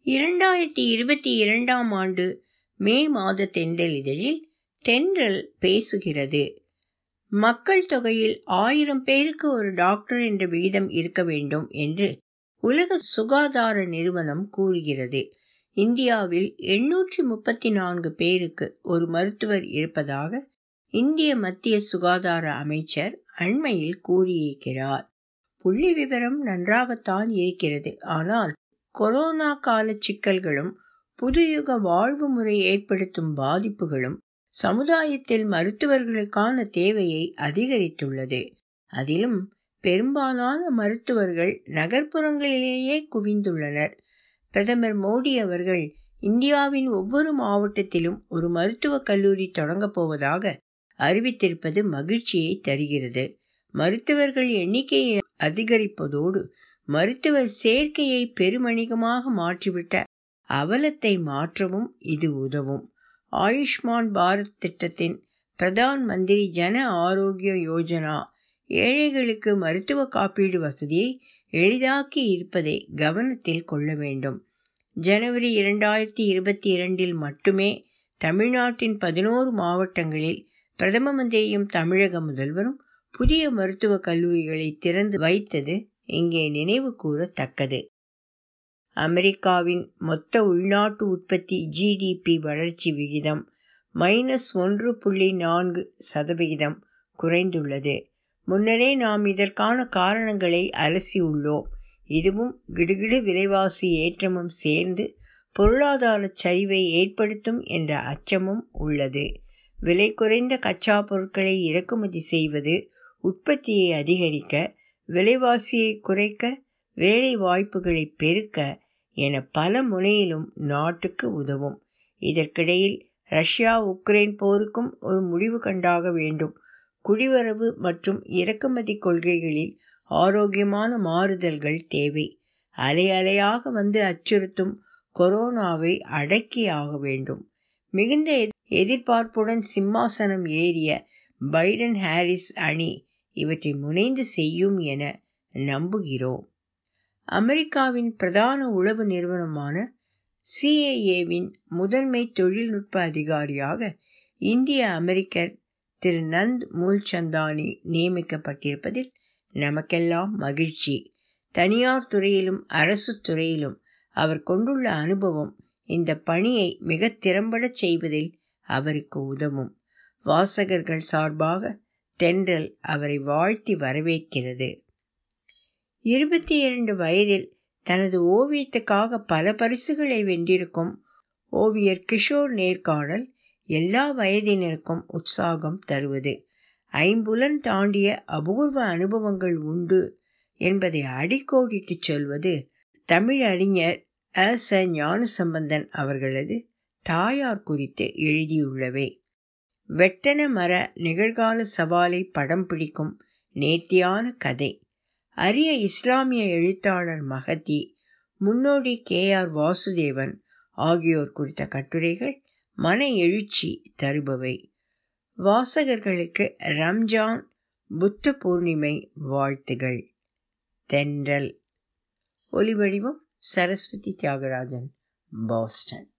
இரண்டாயிரத்தி இருபத்தி இரண்டாம் ஆண்டு மே மாத தென்றல் இதழில் தென்றல் பேசுகிறது மக்கள் தொகையில் ஆயிரம் பேருக்கு ஒரு டாக்டர் என்ற விகிதம் இருக்க வேண்டும் என்று உலக சுகாதார நிறுவனம் கூறுகிறது இந்தியாவில் எண்ணூற்றி முப்பத்தி நான்கு பேருக்கு ஒரு மருத்துவர் இருப்பதாக இந்திய மத்திய சுகாதார அமைச்சர் அண்மையில் கூறியிருக்கிறார் புள்ளி விவரம் நன்றாகத்தான் இருக்கிறது ஆனால் கொரோனா கால சிக்கல்களும் புதுயுக வாழ்வு முறை ஏற்படுத்தும் பாதிப்புகளும் சமுதாயத்தில் மருத்துவர்களுக்கான தேவையை அதிகரித்துள்ளது அதிலும் பெரும்பாலான மருத்துவர்கள் நகர்ப்புறங்களிலேயே குவிந்துள்ளனர் பிரதமர் மோடி அவர்கள் இந்தியாவின் ஒவ்வொரு மாவட்டத்திலும் ஒரு மருத்துவக் கல்லூரி தொடங்கப் போவதாக அறிவித்திருப்பது மகிழ்ச்சியை தருகிறது மருத்துவர்கள் எண்ணிக்கையை அதிகரிப்பதோடு மருத்துவர் சேர்க்கையை பெருமணிகமாக மாற்றிவிட்ட அவலத்தை மாற்றவும் இது உதவும் ஆயுஷ்மான் பாரத் திட்டத்தின் பிரதான் மந்திரி ஜன ஆரோக்கிய யோஜனா ஏழைகளுக்கு மருத்துவ காப்பீடு வசதியை எளிதாக்கி இருப்பதை கவனத்தில் கொள்ள வேண்டும் ஜனவரி இரண்டாயிரத்தி இருபத்தி இரண்டில் மட்டுமே தமிழ்நாட்டின் பதினோரு மாவட்டங்களில் பிரதம மந்திரியும் தமிழக முதல்வரும் புதிய மருத்துவக் கல்லூரிகளை திறந்து வைத்தது இங்கே நினைவு கூறத்தக்கது அமெரிக்காவின் மொத்த உள்நாட்டு உற்பத்தி ஜிடிபி வளர்ச்சி விகிதம் மைனஸ் ஒன்று புள்ளி நான்கு சதவிகிதம் குறைந்துள்ளது முன்னரே நாம் இதற்கான காரணங்களை அலசியுள்ளோம் இதுவும் கிடுகிடு விலைவாசி ஏற்றமும் சேர்ந்து பொருளாதார சரிவை ஏற்படுத்தும் என்ற அச்சமும் உள்ளது விலை குறைந்த கச்சா பொருட்களை இறக்குமதி செய்வது உற்பத்தியை அதிகரிக்க விலைவாசியை குறைக்க வேலை வாய்ப்புகளை பெருக்க என பல முனையிலும் நாட்டுக்கு உதவும் இதற்கிடையில் ரஷ்யா உக்ரைன் போருக்கும் ஒரு முடிவு கண்டாக வேண்டும் குடிவரவு மற்றும் இறக்குமதி கொள்கைகளில் ஆரோக்கியமான மாறுதல்கள் தேவை அலை அலையாக வந்து அச்சுறுத்தும் கொரோனாவை அடக்கியாக வேண்டும் மிகுந்த எதிர்பார்ப்புடன் சிம்மாசனம் ஏறிய பைடன் ஹாரிஸ் அணி இவற்றை முனைந்து செய்யும் என நம்புகிறோம் அமெரிக்காவின் பிரதான உளவு நிறுவனமான சிஏஏவின் முதன்மை தொழில்நுட்ப அதிகாரியாக இந்திய அமெரிக்கர் திரு நந்த் மூல்சந்தானி நியமிக்கப்பட்டிருப்பதில் நமக்கெல்லாம் மகிழ்ச்சி தனியார் துறையிலும் அரசு துறையிலும் அவர் கொண்டுள்ள அனுபவம் இந்த பணியை மிக திறம்பட செய்வதில் அவருக்கு உதவும் வாசகர்கள் சார்பாக தென்றல் அவரை வாழ்த்தி வரவேற்கிறது இருபத்தி இரண்டு வயதில் தனது ஓவியத்துக்காக பல பரிசுகளை வென்றிருக்கும் ஓவியர் கிஷோர் நேர்காணல் எல்லா வயதினருக்கும் உற்சாகம் தருவது ஐம்புலன் தாண்டிய அபூர்வ அனுபவங்கள் உண்டு என்பதை அடிக்கோடிட்டு சொல்வது தமிழ் அறிஞர் அ ச ஞானசம்பந்தன் அவர்களது தாயார் குறித்து எழுதியுள்ளவை வெட்டன மர நிகழ்கால சவாலை படம் பிடிக்கும் நேர்த்தியான கதை அரிய இஸ்லாமிய எழுத்தாளர் மகதி முன்னோடி கே ஆர் வாசுதேவன் ஆகியோர் குறித்த கட்டுரைகள் மன எழுச்சி தருபவை வாசகர்களுக்கு ரம்ஜான் புத்த பூர்ணிமை வாழ்த்துகள் தென்றல் ஒலிவடிவம் சரஸ்வதி தியாகராஜன் பாஸ்டன்